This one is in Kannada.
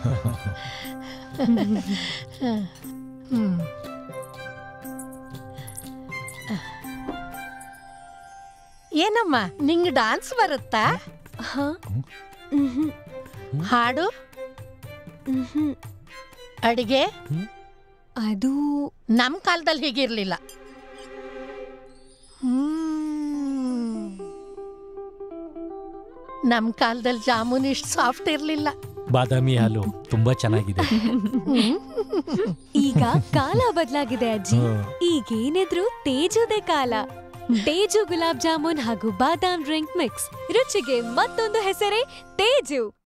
ಹ್ಮ್ ಏನಮ್ಮ ನಿಂಗ್ ಡಾನ್ಸ್ ಬರುತ್ತಾ ಹ? ಮ್ಹ್ಮ್. ಹಾಡು ಮ್ಹ್ಮ್. ಅಡಿಗೆ ಅದು ನಮ್ ಕಾಲದಲ್ಲಿ ಹೀಗಿರ್ಲಿಲ್ಲ ನಮ್ ಕಾಲದಲ್ಲಿ ಜಾಮೂನ್ ಇಷ್ಟು ಸಾಫ್ಟ್ ಇರ್ಲಿಲ್ಲ ಬಾದಾಮಿ ಹಾಲು ತುಂಬಾ ಚೆನ್ನಾಗಿದೆ ಈಗ ಕಾಲ ಬದಲಾಗಿದೆ ಅಜ್ಜಿ ಹ್ಮ್. ಈಗೇನಿದ್ರು ತೇಜುದೇ ಕಾಲ ತೇಜು ಗುಲಾಬ್ ಜಾಮೂನ್ ಹಾಗೂ ಬಾದಾಮ್ ಡ್ರಿಂಕ್ ಮಿಕ್ಸ್ ರುಚಿಗೆ ಮತ್ತೊಂದು ಹೆಸರೇ ತೇಜು